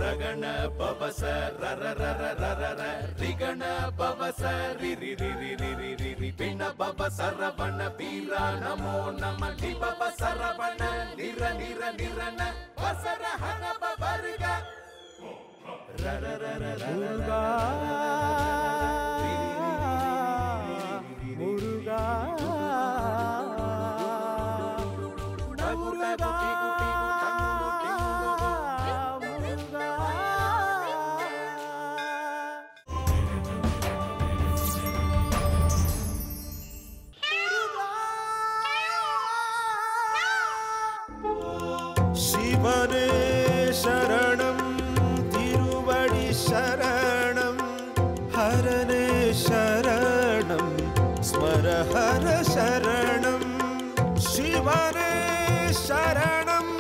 ರಗಣ ಪವಸ ರರ ರರ ರರ ರ ರಿಗಣ ಪವಸ ರಿ ರಿ ರಿ ರಿ ರಿ ರಿ ರಿ ರಿ ಪಿಣ ಪವ ಸರವಣ ವೀರ ನಮೋ ನಮ ಲಿ ಪವ ಸರವಣ ನಿರ ನಿರ ನಿರನ ವಸರ ಹನ ಪವರ್ಗ ರರ ರರ ರರ முருகா முருகா முருகா முருகா சிவனே சரணம் திருவடி சரணம் ஹரனே சரணம் ஸ்மரஹர சரணம் சிவனே சரணம்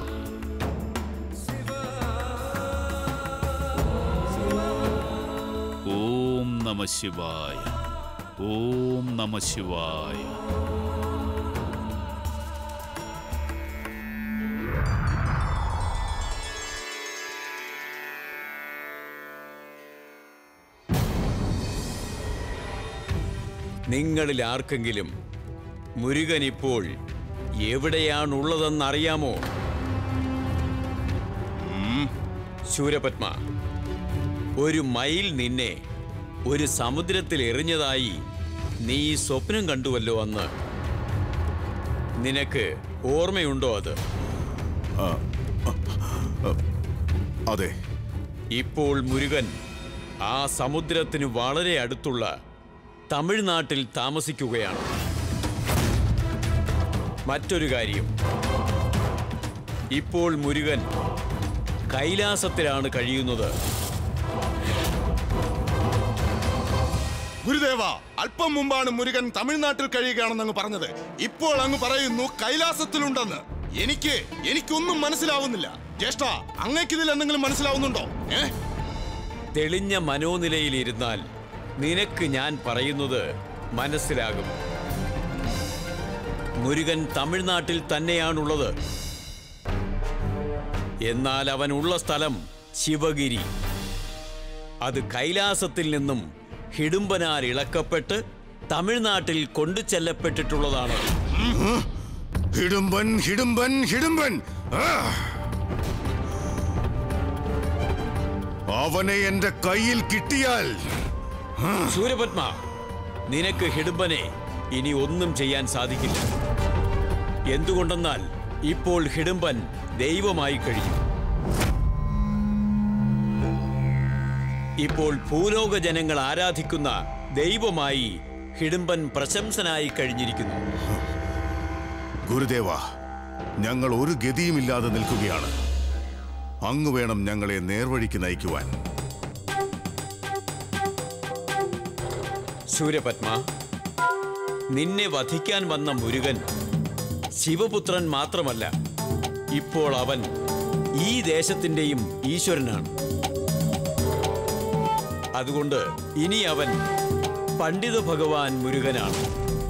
ഓം നമ ശിവായ ഓം നമ ശിവായ നിങ്ങളിൽ ആർക്കെങ്കിലും മുരുകൻ ഇപ്പോൾ എവിടെയാണുള്ളതെന്നറിയാമോ ഉം, ശൂരപത്മ ഒരു മയിൽ നിന്നെ ഒരു സമുദ്രത്തിൽ എറിഞ്ഞതായി നീ സ്വപ്നം കണ്ടുവല്ലോ അന്ന് നിനക്ക് ഓർമ്മയുണ്ടോ അത് അതെ ഇപ്പോൾ മുരുകൻ ആ സമുദ്രത്തിന് വളരെ അടുത്തുള്ള തമിഴ്നാട്ടിൽ താമസിക്കുകയാണ് മറ്റൊരു കാര്യം ഇപ്പോൾ മുരുകൻ കൈലാസത്തിലാണ് കഴിയുന്നത് ഗുരുദേവ അല്പം മുമ്പാണ് മുരുകൻ തമിഴ്നാട്ടിൽ കഴിയുകയാണെന്ന് അങ്ങ് പറഞ്ഞത് ഇപ്പോൾ അങ്ങ് പറയുന്നു കൈലാസത്തിലുണ്ടെന്ന് എനിക്ക് എനിക്കൊന്നും മനസ്സിലാവുന്നില്ല ജ്യേഷ്ഠ അങ്ങേക്ക് ഇതിൽ എന്തെങ്കിലും മനസ്സിലാവുന്നുണ്ടോ ഏ തെളിഞ്ഞ മനോനിലയിലിരുന്നാൽ നിനക്ക് ഞാൻ പറയുന്നത് മനസ്സിലാകും മുരുകൻ തമിഴ്നാട്ടിൽ തന്നെയാണുള്ളത് എന്നാൽ അവനുള്ള സ്ഥലം ശിവഗിരി അത് കൈലാസത്തിൽ നിന്നും ഹിഡുംബനാൽ ഇളക്കപ്പെട്ട് തമിഴ്നാട്ടിൽ കൊണ്ടു ചെല്ലപ്പെട്ടിട്ടുള്ളതാണ് ഹിടുംബൻ ഹിടുംബൻ ഹിടുംബൻ ആ! അവനെ എന്റെ കയ്യിൽ കിട്ടിയാൽ സൂര്യപത്മ നിനക്ക് ഹിഡുംബനെ ഇനി ഒന്നും ചെയ്യാൻ സാധിക്കില്ല എന്തുകൊണ്ടെന്നാൽ ഇപ്പോൾ ഹിഡുംബൻ ദൈവമായി കഴിഞ്ഞു ഇപ്പോൾ ഭൂലോക ജനങ്ങൾ ആരാധിക്കുന്ന ദൈവമായി ഹിഡുംബൻ പ്രശംസനായി കഴിഞ്ഞിരിക്കുന്നു ഗുരുദേവ ഞങ്ങൾ ഒരു ഗതിയുമില്ലാതെ നിൽക്കുകയാണ് അങ്ങ് വേണം ഞങ്ങളെ നേർവഴിക്ക് നയിക്കുവാൻ സൂര്യപത്മ നിന്നെ വധിക്കാൻ വന്ന മുരുകൻ ശിവപുത്രൻ മാത്രമല്ല ഇപ്പോൾ അവൻ ഈ ദേശത്തിന്റെയും ഈശ്വരനാണ് അതുകൊണ്ട് ഇനി അവൻ പണ്ഡിത ഭഗവാൻ മുരുകനാണ്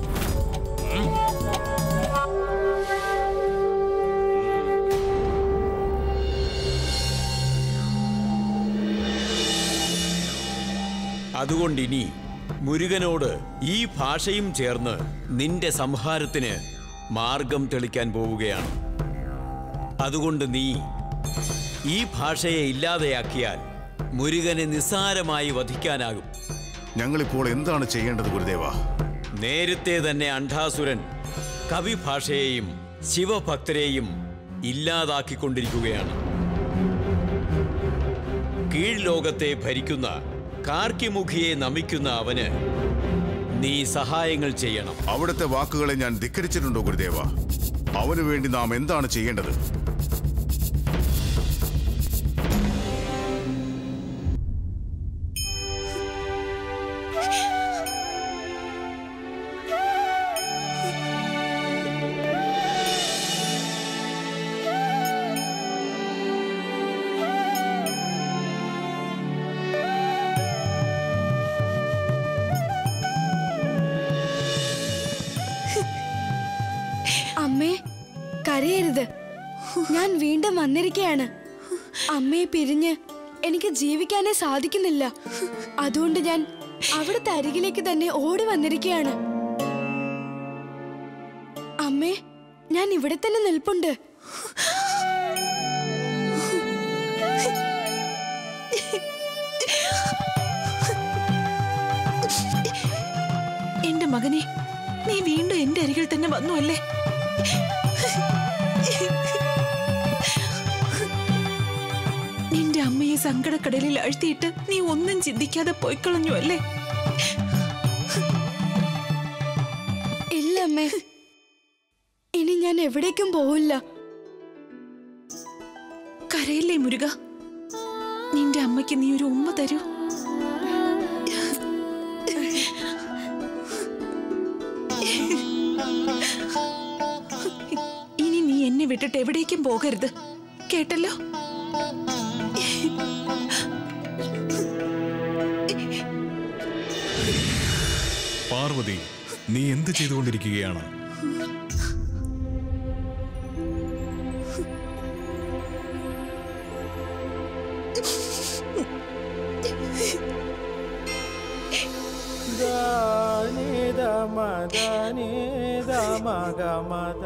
അതുകൊണ്ടിനി മുരുകനോട് ഈ ഭാഷയും ചേർന്ന് നിന്റെ സംഹാരത്തിന് മാർഗം തെളിക്കാൻ പോവുകയാണ് അതുകൊണ്ട് നീ ഈ ഭാഷയെ ഇല്ലാതെയാക്കിയാൽ മുരുകനെ നിസ്സാരമായി വധിക്കാനാകും ഞങ്ങളിപ്പോൾ എന്താണ് ചെയ്യേണ്ടത് ഗുരുദേവ നേരത്തെ തന്നെ അണ്ഡാസുരൻ കവിഭാഷയെയും ശിവഭക്തരെയും ഇല്ലാതാക്കിക്കൊണ്ടിരിക്കുകയാണ് കീഴ്ലോകത്തെ ഭരിക്കുന്ന കാർക്കിമുഖിയെ നമിക്കുന്ന അവന് നീ സഹായങ്ങൾ ചെയ്യണം അവിടുത്തെ വാക്കുകളെ ഞാൻ ധിക്കരിച്ചിട്ടുണ്ടോ ഗുരുദേവ അവനു വേണ്ടി നാം എന്താണ് ചെയ്യേണ്ടത് അമ്മേ കരയരുത് ഞാൻ വീണ്ടും വന്നിരിക്കയാണ് അമ്മയെ പിരിഞ്ഞ് എനിക്ക് ജീവിക്കാനേ സാധിക്കുന്നില്ല അതുകൊണ്ട് ഞാൻ അവിടുത്തെ അരികിലേക്ക് തന്നെ ഓടി വന്നിരിക്കുകയാണ് അമ്മേ ഞാൻ ഇവിടെ തന്നെ നിൽപ്പുണ്ട് എന്റെ മകനെ നീ വീണ്ടും എന്റെ അരികിൽ തന്നെ വന്നു അല്ലേ നിന്റെ അമ്മയെ സങ്കടക്കടലിൽ അഴ്ത്തിയിട്ട് നീ ഒന്നും ചിന്തിക്കാതെ പോയിക്കളഞ്ഞു അല്ലേ ഇല്ല അമ്മേ ഇനി ഞാൻ എവിടേക്കും പോവില്ല കരയില്ലേ മുരുക നിന്റെ അമ്മയ്ക്ക് നീ ഒരു ഉമ്മ തരൂ ഇനി നീ എന്നെ വിട്ടിട്ട് എവിടേക്കും പോകരുത് കേട്ടല്ലോ പാർവതി നീ എന്ത് ചെയ്തുകൊണ്ടിരിക്കുകയാണ് ದಾನಿದ ಮದನಿದ ಮಗ ಮದ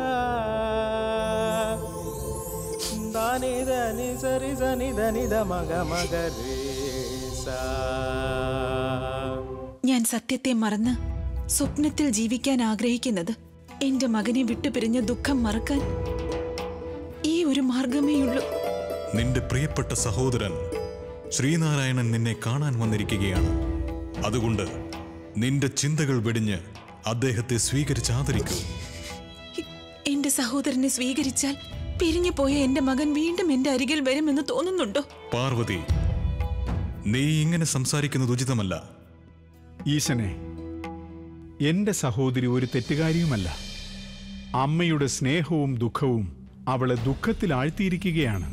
ದಾನಿದ ನಿ ಸರಿ ಸನಿ ಧನಿದ ಮಗ ಮಗ ರೇ ಸಾ ഞാൻ സത്യത്തെ മറന്ന് സ്വപ്നത്തിൽ ജീവിക്കാൻ ആഗ്രഹിക്കുന്നത് എന്റെ മകനെ വിട്ടുപിരിഞ്ഞ ദുഃഖം മറക്കാൻ ഈ ഒരു മാർഗമേയുള്ളൂ നിന്റെ പ്രിയപ്പെട്ട സഹോദരൻ ശ്രീനാരായണൻ നിന്നെ കാണാൻ വന്നിരിക്കുകയാണ് അതുകൊണ്ട് നിന്റെ ചിന്തകൾ വെടിഞ്ഞ് അദ്ദേഹത്തെ സ്വീകരിച്ച് ആദരിക്കൂ എന്റെ സഹോദരനെ സ്വീകരിച്ചാൽ പിരിഞ്ഞു പോയ എന്റെ മകൻ വീണ്ടും എന്റെ അരികിൽ വരുമെന്ന് തോന്നുന്നുണ്ടോ പാർവതി നീ ഇങ്ങനെ സംസാരിക്കുന്നത് ഉചിതമല്ല ഈശനെ എന്റെ സഹോദരി ഒരു തെറ്റുകാരിയുമല്ല അമ്മയുടെ സ്നേഹവും ദുഃഖവും അവളെ ദുഃഖത്തിൽ ആഴ്ത്തിയിരിക്കുകയാണ്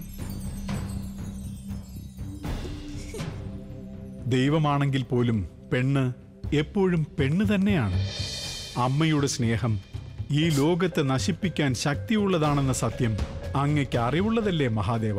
ദൈവമാണെങ്കിൽ പോലും പെണ്ണ് എപ്പോഴും പെണ്ണ് തന്നെയാണ് അമ്മയുടെ സ്നേഹം ഈ ലോകത്തെ നശിപ്പിക്കാൻ ശക്തിയുള്ളതാണെന്ന സത്യം അങ്ങയ്ക്ക് അറിവുള്ളതല്ലേ മഹാദേവ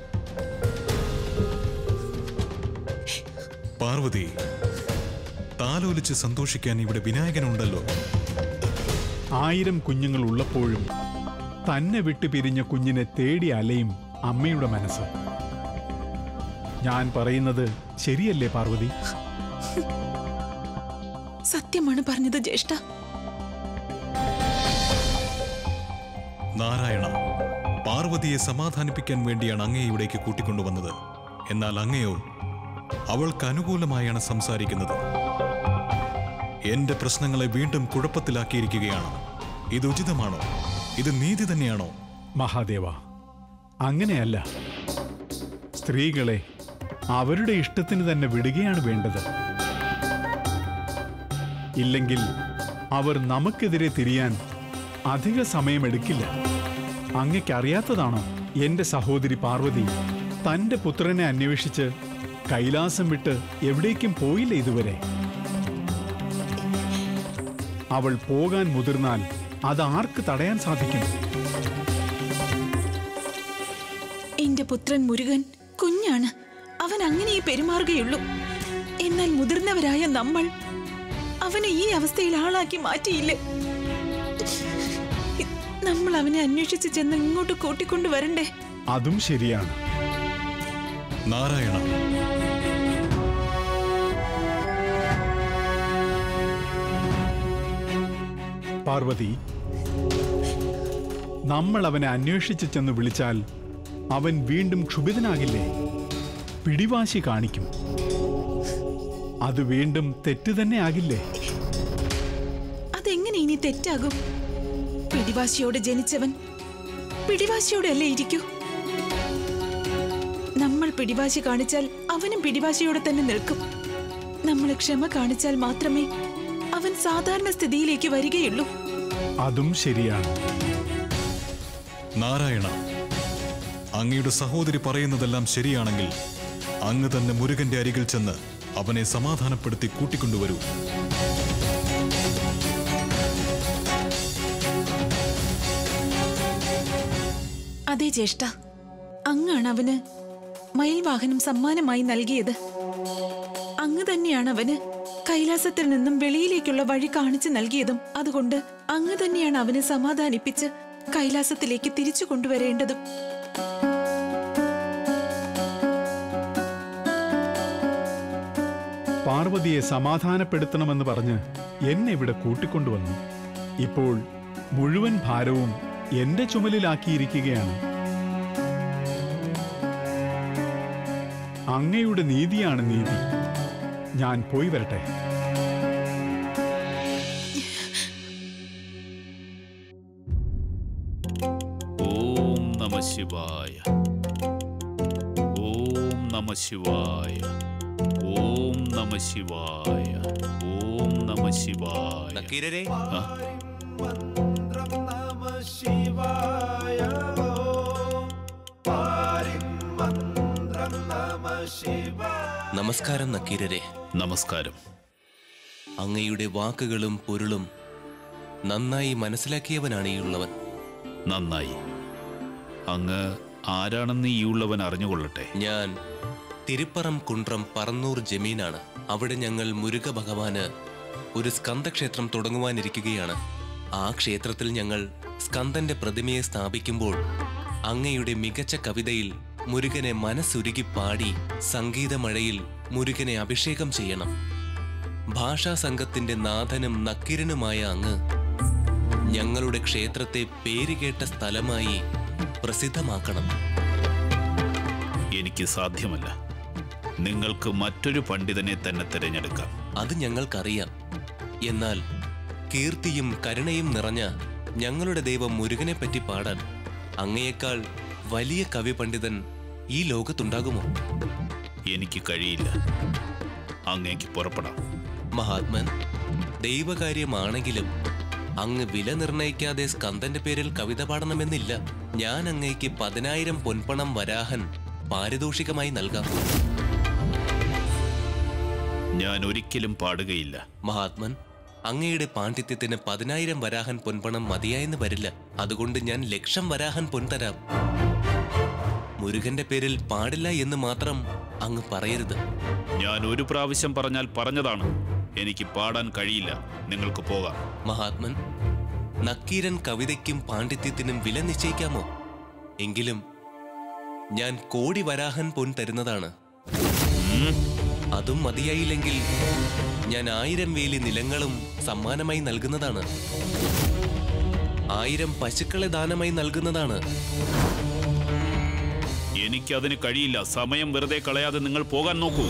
പാർവതി താലോലിച്ച് സന്തോഷിക്കാൻ ഇവിടെ വിനായകനുണ്ടല്ലോ ആയിരം കുഞ്ഞുങ്ങൾ ഉള്ളപ്പോഴും തന്നെ വിട്ടു പിരിഞ്ഞ കുഞ്ഞിനെ തേടി അലയും അമ്മയുടെ മനസ്സ് ഞാൻ പറയുന്നത് ശരിയല്ലേ പാർവതി സത്യമാണ് പറഞ്ഞത് ജ്യേഷ്ഠ നാരായണ പാർവതിയെ സമാധാനിപ്പിക്കാൻ വേണ്ടിയാണ് അങ്ങയെ ഇവിടേക്ക് കൂട്ടിക്കൊണ്ടുവന്നത് എന്നാൽ അങ്ങയോ അവൾക്ക് അനുകൂലമായാണ് സംസാരിക്കുന്നത് എന്റെ പ്രശ്നങ്ങളെ വീണ്ടും കുഴപ്പത്തിലാക്കിയിരിക്കുകയാണ് ഇത് ഉചിതമാണോ ഇത് നീതി തന്നെയാണോ മഹാദേവ അങ്ങനെയല്ല സ്ത്രീകളെ അവരുടെ ഇഷ്ടത്തിന് തന്നെ വിടുകയാണ് വേണ്ടത് ഇല്ലെങ്കിൽ അവർ നമുക്കെതിരെ തിരിയാൻ അധിക സമയമെടുക്കില്ല അങ്ങയ്ക്കറിയാത്തതാണോ എന്റെ സഹോദരി പാർവതി തന്റെ പുത്രനെ അന്വേഷിച്ച് കൈലാസം വിട്ട് എവിടേക്കും പോയില്ല ഇതുവരെ അവൾ പോകാൻ മുതിർന്നാൽ അത് ആർക്ക് തടയാൻ സാധിക്കും എന്റെ പുത്രൻ മുരുകൻ കുഞ്ഞാണ് അവൻ അങ്ങനെ പെരുമാറുകയുള്ളൂ എന്നാൽ മുതിർന്നവരായ നമ്മൾ അവനെ ഈ അവസ്ഥയിൽ ആളാക്കി മാറ്റിയില്ലേ നമ്മൾ അവനെ അന്വേഷിച്ച് ചെന്ന് ഇങ്ങോട്ട് കൂട്ടിക്കൊണ്ടു വരണ്ടേ അതും ശരിയാണ് നാരായണ പാർവതി നമ്മൾ അവനെ അന്വേഷിച്ച് ചെന്ന് വിളിച്ചാൽ അവൻ വീണ്ടും ക്ഷുഭിതനാകില്ലേ പിടിവാശി കാണിക്കും അത് വീണ്ടും തെറ്റ് തന്നെ ആകില്ലേ അതെങ്ങനെ ഇനി തെറ്റാകും പിടിവാശിയോടെ ജനിച്ചവൻ പിടിവാശിയോടെ അല്ലേ ഇരിക്കൂ നമ്മൾ പിടിവാശി കാണിച്ചാൽ അവനും പിടിവാശിയോടെ തന്നെ നിൽക്കും നമ്മൾ ക്ഷമ കാണിച്ചാൽ മാത്രമേ അവൻ സാധാരണ സ്ഥിതിയിലേക്ക് വരികയുള്ളൂ അതും ശരിയാണ് നാരായണ അങ്ങയുടെ സഹോദരി പറയുന്നതെല്ലാം ശരിയാണെങ്കിൽ അങ്ങ് തന്നെ മുരുകന്റെ അരികിൽ ചെന്ന് അവനെ സമാധാനപ്പെടുത്തി കൂട്ടിക്കൊണ്ടുവരൂ അതെ ജ്യേഷ്ഠ അങ്ങാണ് അവന് മയിൽവാഹനം സമ്മാനമായി നൽകിയത് അങ്ങ് തന്നെയാണ് അവന് കൈലാസത്തിൽ നിന്നും വെളിയിലേക്കുള്ള വഴി കാണിച്ചു നൽകിയതും അതുകൊണ്ട് അങ്ങ് തന്നെയാണ് അവനെ സമാധാനിപ്പിച്ച് കൈലാസത്തിലേക്ക് തിരിച്ചു കൊണ്ടുവരേണ്ടതും പാർവതിയെ സമാധാനപ്പെടുത്തണമെന്ന് പറഞ്ഞ് എന്നെ ഇവിടെ കൂട്ടിക്കൊണ്ടുവന്നു ഇപ്പോൾ മുഴുവൻ ഭാരവും എന്റെ ചുമലിലാക്കിയിരിക്കുകയാണ് അങ്ങയുടെ നീതിയാണ് നീതി ഞാൻ പോയി വരട്ടെ ഓം നമ ശിവായ ഓം നമ ശിവായ ഓം നമ ശിവായ ഓം നമ ശിവായ നക്കീരരെ ആ, നമസ്കാരം നക്കീരരെ നമസ്കാരം അങ്ങയുടെ വാക്കുകളും പൊരുളും നന്നായി മനസ്സിലാക്കിയവനാണ് ഈ ഉള്ളവൻ നന്നായി അങ്ങ് ആരാണെന്ന് ഈ ഉള്ളവൻ അറിഞ്ഞുകൊള്ളട്ടെ ഞാൻ തിരുപ്പറം കുണ്ട്രം പറന്നൂർ ജമീനാണ് അവിടെ ഞങ്ങൾ മുരുക ഭഗവാന് ഒരു സ്കന്ദക്ഷേത്രം തുടങ്ങുവാനിരിക്കുകയാണ് ആ ക്ഷേത്രത്തിൽ ഞങ്ങൾ സ്കന്ദന്റെ പ്രതിമയെ സ്ഥാപിക്കുമ്പോൾ അങ്ങയുടെ മികച്ച കവിതയിൽ മുരുകനെ മനസ്സുരുകി പാടി സംഗീതമഴയിൽ മുരുകനെ അഭിഷേകം ചെയ്യണം ഭാഷാ സംഘത്തിന്റെ നാഥനും നക്കിരനുമായ അങ്ങ് ഞങ്ങളുടെ ക്ഷേത്രത്തെ പേരുകേട്ട സ്ഥലമായി പ്രസിദ്ധമാക്കണം എനിക്ക് സാധ്യമല്ല നിങ്ങൾക്ക് മറ്റൊരു പണ്ഡിതനെ തന്നെ തിരഞ്ഞെടുക്കാം അത് ഞങ്ങൾക്കറിയാം എന്നാൽ കീർത്തിയും കരുണയും നിറഞ്ഞ ഞങ്ങളുടെ ദൈവം മുരുകനെ പറ്റി പാടാൻ അങ്ങയേക്കാൾ വലിയ കവി പണ്ഡിതൻ ഈ ലോകത്തുണ്ടാകുമോ എനിക്ക് കഴിയില്ല അങ്ങേക്ക് പുറപ്പെടാം മഹാത്മൻ ദൈവകാര്യമാണെങ്കിലും അങ്ങ് വില നിർണയിക്കാതെ സ്കന്ദന്റെ പേരിൽ കവിത പാടണമെന്നില്ല ഞാൻ അങ്ങേക്ക് പതിനായിരം പൊൻപണം വരാഹൻ പാരിതോഷികമായി നൽകാം ഞാൻ ഒരിക്കലും പാടുകയില്ല മഹാത്മൻ അങ്ങയുടെ പാണ്ഡിത്യത്തിന് പതിനായിരം വരാഹൻ പൊൻപണം മതിയായെന്ന് വരില്ല അതുകൊണ്ട് ഞാൻ ലക്ഷം വരാഹൻ പൊൻ തരാം മുരുകന്റെ പേരിൽ പാടില്ല എന്ന് മാത്രം അങ്ങ് പറയരുത് ഞാൻ ഒരു പ്രാവശ്യം പറഞ്ഞാൽ പറഞ്ഞതാണ് എനിക്ക് പാടാൻ കഴിയില്ല നിങ്ങൾക്ക് പോകാം മഹാത്മൻ നക്കീരൻ കവിതയ്ക്കും പാണ്ഡിത്യത്തിനും വില നിശ്ചയിക്കാമോ എങ്കിലും ഞാൻ കോടി വരാഹൻ പൊൻ തരുന്നതാണ് അതും മതിയായില്ലെങ്കിൽ ഞാൻ ആയിരം വേലി നിലങ്ങളും സമ്മാനമായി നൽകുന്നതാണ് ആയിരം പശുക്കളെ ദാനമായി നൽകുന്നതാണ് എനിക്കതിന് കഴിയില്ല സമയം വെറുതെ കളയാതെ നിങ്ങൾ പോകാൻ നോക്കൂ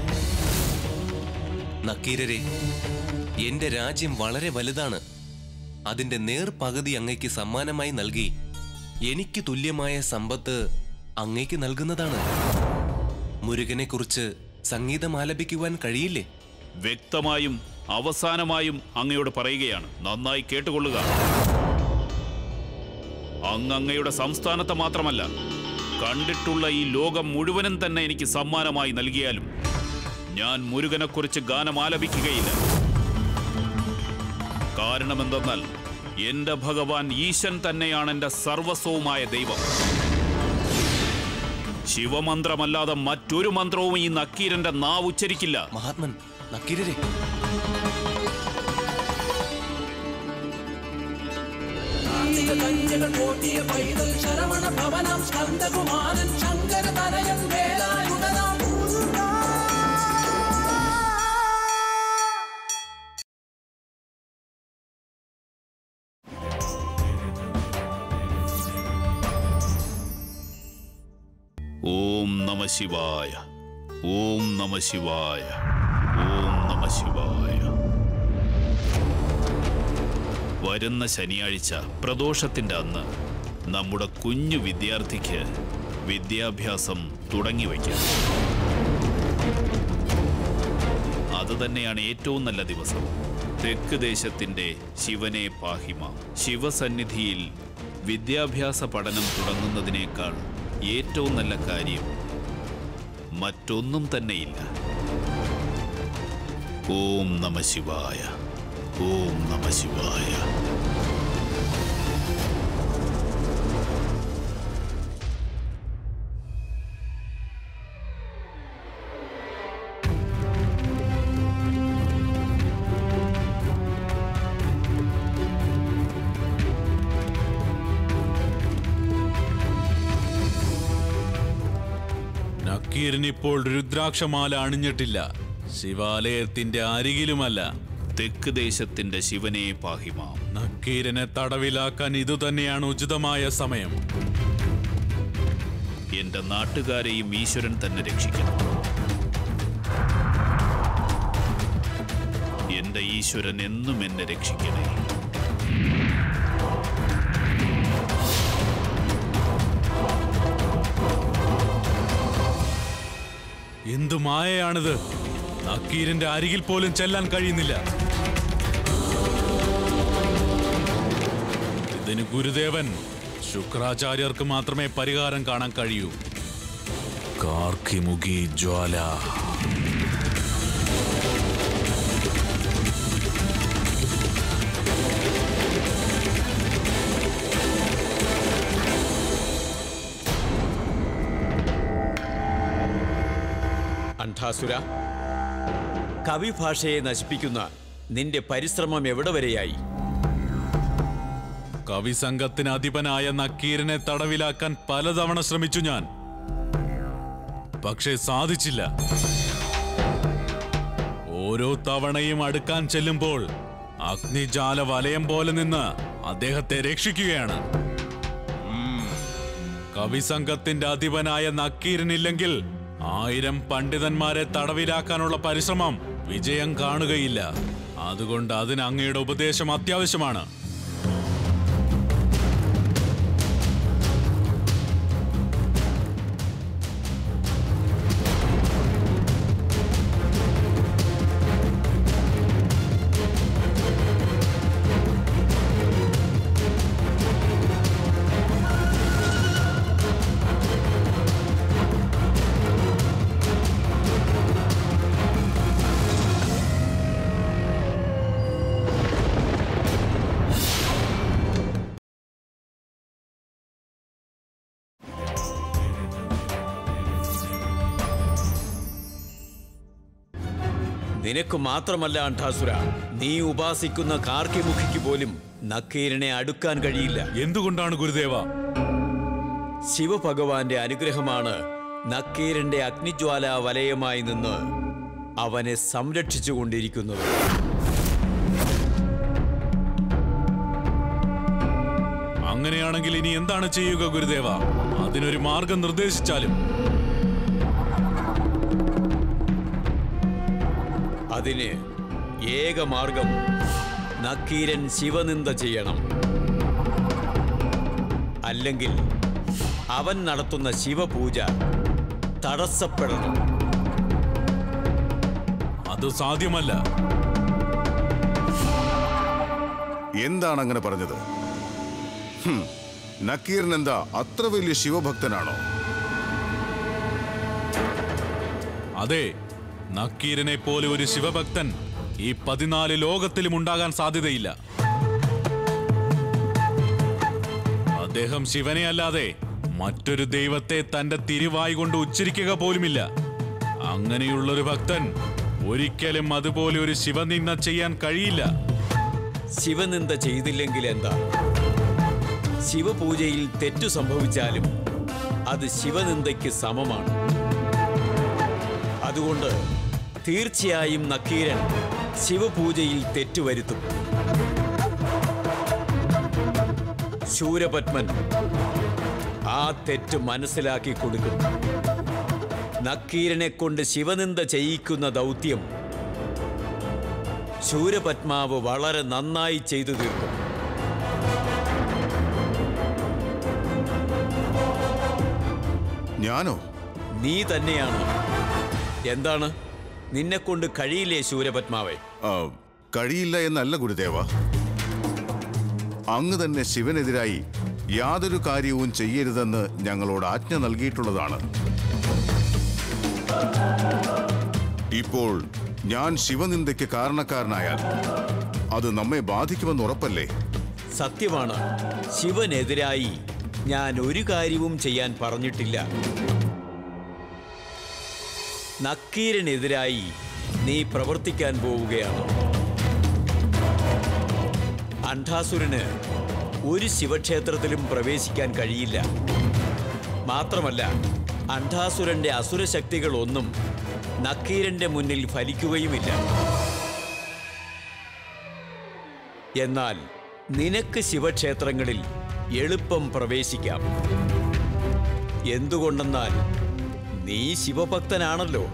നക്കീരരെ എന്റെ രാജ്യം വളരെ വലുതാണ് അതിന്റെ നേർ പകുതി അങ്ങയ്ക്ക് സമ്മാനമായി നൽകി എനിക്ക് തുല്യമായ സമ്പത്ത് അങ്ങയ്ക്ക് നൽകുന്നതാണ് മുരുകനെ കുറിച്ച് സംഗീതം ആലപിക്കുവാൻ കഴിയില്ലേ വ്യക്തമായും അവസാനമായും അങ്ങയോട് പറയുകയാണ് നന്നായി കേട്ടുകൊള്ളുക അങ്ങ് അങ്ങയുടെ സംസ്ഥാനത്ത് മാത്രമല്ല കണ്ടിട്ടുള്ള ഈ ലോകം മുഴുവനും തന്നെ എനിക്ക് സമ്മാനമായി നൽകിയാലും ഞാൻ മുരുകനെക്കുറിച്ച് ഗാനം ആലപിക്കുകയില്ല കാരണമെന്തെന്നാൽ എന്റെ ഭഗവാൻ ഈശൻ തന്നെയാണ് എന്റെ സർവസ്വവുമായ ദൈവം ശിവമന്ത്രമല്ലാതെ മറ്റൊരു മന്ത്രവും ഈ നക്കീരന്റെ നാവ് ഉച്ചരിക്കില്ല മഹാത്മൻ നക്കീരരെ ഓം നമ ശിവായ ഓം നമ ശിവായ ഓം നമ ശിവായ വരുന്ന ശനിയാഴ്ച പ്രദോഷത്തിന്റെ അന്ന് നമ്മുടെ കുഞ്ഞു വിദ്യാർത്ഥിക്ക് വിദ്യാഭ്യാസം തുടങ്ങി വയ്ക്കാം അത് തന്നെയാണ് ഏറ്റവും നല്ല ദിവസം തെക്ക് ദേശത്തിന്റെ ശിവനെ പാഹിമ ശിവസന്നിധിയിൽ വിദ്യാഭ്യാസ പഠനം തുടങ്ങുന്നതിനേക്കാൾ ഏറ്റവും നല്ല കാര്യം മറ്റൊന്നും തന്നെയില്ല ഓം നമ ശിവായ ഓം നമ ശിവായ നക്കീരൻ ഇപ്പോൾ രുദ്രാക്ഷമാല അണിഞ്ഞിട്ടില്ല ശിവാലയത്തിന്റെ അരികിലുമല്ല തെക്ക് ദേശത്തിന്റെ ശിവനെ പാഹിമാം നക്കീരനെ തടവിലാക്കാൻ ഇതുതന്നെയാണ് ഉചിതമായ സമയം എന്റെ നാട്ടുകാരെയും ഈശ്വരൻ തന്നെ രക്ഷിക്കണം എന്റെ ഈശ്വരൻ എന്നും എന്നെ രക്ഷിക്കണേ എന്തു മായയാണിത് നക്കീരന്റെ അരികിൽ പോലും ചെല്ലാൻ കഴിയുന്നില്ല ഇതിന് ഗുരുദേവൻ ശുക്രാചാര്യർക്ക് മാത്രമേ പരിഹാരം കാണാൻ കഴിയൂ കാർക്കിമുഖി ജ്വാല അണ്ഠാസുര കവിഭാഷയെ നശിപ്പിക്കുന്ന നിന്റെ പരിശ്രമം എവിടെ വരെയായി കവിസംഘത്തിന് അധിപനായ നക്കീരനെ തടവിലാക്കാൻ പലതവണ ശ്രമിച്ചു ഞാൻ പക്ഷേ സാധിച്ചില്ല ഓരോ തവണയും അടുക്കാൻ ചെല്ലുമ്പോൾ അഗ്നിജാല വലയം പോലെ നിന്ന് അദ്ദേഹത്തെ രക്ഷിക്കുകയാണ് കവിസംഘത്തിന്റെ അധിപനായ നക്കീരനില്ലെങ്കിൽ ആയിരം പണ്ഡിതന്മാരെ തടവിലാക്കാനുള്ള പരിശ്രമം വിജയം കാണുകയില്ല അതുകൊണ്ട് അതിന് അങ്ങയുടെ ഉപദേശം അത്യാവശ്യമാണ് നിനക്ക് മാത്രമല്ല അണ്ഠാസുര നീ ഉപാസിക്കുന്ന കാർക്കിമുഖിക്ക് പോലും നക്കീരനെ അടുക്കാൻ കഴിയില്ല എന്തുകൊണ്ടാണ് ഗുരുദേവ ശിവഭഗവാന്റെ അനുഗ്രഹമാണ് നക്കീരന്റെ അഗ്നിജ്വാല വലയമായി നിന്ന് അവനെ സംരക്ഷിച്ചുകൊണ്ടിരിക്കുന്നത് അങ്ങനെയാണെങ്കിൽ ഇനി എന്താണ് ചെയ്യുക ഗുരുദേവ അതിനൊരു മാർഗം നിർദ്ദേശിച്ചാലും അതിന് ഏക മാർഗം നക്കീരൻ ശിവനിന്ദ ചെയ്യണം അല്ലെങ്കിൽ അവൻ നടത്തുന്ന ശിവപൂജ തടസ്സപ്പെടണം അത് സാധ്യമല്ല എന്താണ് അങ്ങനെ പറഞ്ഞത് ഹും, നക്കീറിൻ എന്താ അത്ര വലിയ ശിവഭക്തനാണോ അതെ നക്കീരനെ പോലെ ഒരു ശിവഭക്തൻ ഈ പതിനാല് ലോകത്തിലും ഉണ്ടാകാൻ സാധ്യതയില്ല അദ്ദേഹം ശിവനെ അല്ലാതെ മറ്റൊരു ദൈവത്തെ തന്റെ തിരുവായി കൊണ്ട് ഉച്ചരിക്കുക പോലുമില്ല അങ്ങനെയുള്ളൊരു ഭക്തൻ ഒരിക്കലും അതുപോലെ ഒരു ശിവനിന്ദ ചെയ്യാൻ കഴിയില്ല ശിവനിന്ദ ചെയ്തില്ലെങ്കിൽ എന്താ ശിവപൂജയിൽ തെറ്റു സംഭവിച്ചാലും അത് ശിവനിന്ദയ്ക്ക് സമമാണ് അതുകൊണ്ട് തീർച്ചയായും നക്കീരൻ ശിവപൂജയിൽ തെറ്റുവരുത്തും ശൂരപത്മൻ ആ തെറ്റ് മനസ്സിലാക്കി കൊടുക്കും നക്കീരനെ കൊണ്ട് ശിവനിന്ദ ചെയ്യിക്കുന്ന ദൗത്യം ശൂരപത്മാവ് വളരെ നന്നായി ചെയ്തു തീർക്കും ഞാനോ നീ തന്നെയാണ് എന്താണ് നിന്നെ കൊണ്ട് കഴിയില്ലേ ശൂരപത്മാവേ ആ, കഴിയില്ല എന്നല്ല ഗുരുദേവ അങ്ങ് തന്നെ ശിവനെതിരായി യാതൊരു കാര്യവും ചെയ്യരുതെന്ന് ഞങ്ങളോട് ആജ്ഞ നൽകിയിട്ടുള്ളതാണ് ഇപ്പോൾ ഞാൻ ശിവനിന്ദയ്ക്ക് കാരണക്കാരനായാൽ അത് നമ്മെ ബാധിക്കുമെന്ന് ഉറപ്പല്ലേ സത്യമാണ് ശിവനെതിരായി ഞാൻ ഒരു കാര്യവും ചെയ്യാൻ പറഞ്ഞിട്ടില്ല നക്കീരനെതിരായി നീ പ്രവർത്തിക്കാൻ പോവുകയാണ് അണ്ഡാസുരന് ഒരു ശിവക്ഷേത്രത്തിലും പ്രവേശിക്കാൻ കഴിയില്ല മാത്രമല്ല അണ്ഡാസുരന്റെ അസുരശക്തികളൊന്നും നക്കീരന്റെ മുന്നിൽ ഫലിക്കുകയുമില്ല എന്നാൽ നിനക്ക് ശിവക്ഷേത്രങ്ങളിൽ എളുപ്പം പ്രവേശിക്കാം എന്തുകൊണ്ടെന്നാൽ നീ ശിവഭക്തനാണല്ലോ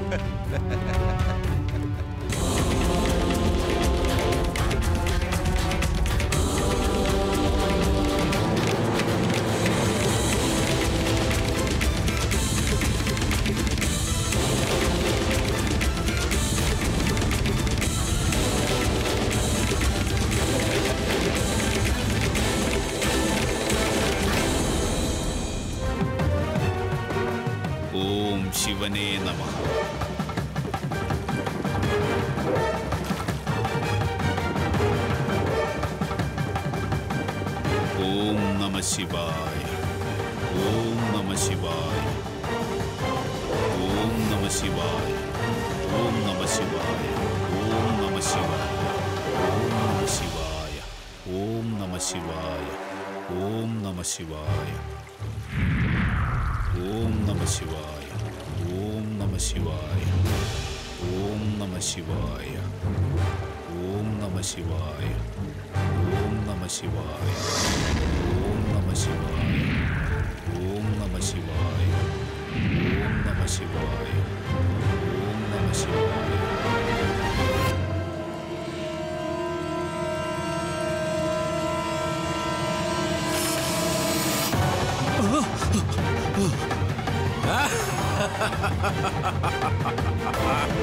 ഓം ശിവനേ നമ ഓം നമ ശിവായ ഓം നമ ശിവായ ഓം നമ ശിവായ ഓം നമ ശിവായ ഓം നമ ശിവായ ഓം നമ ശിവായ ഓം നമ ശിവായ ഓം നമ ശിവായ ഓം നമ ശിവായ ഓം നമ ശിവായ ഓം നമ ശിവായ ഓം നമ ശിവായ ഓം നമ ശിവായ ഓം നമ ശിവായ ഓം നമ ശിവായ ഓം നമ ശിവായ ആ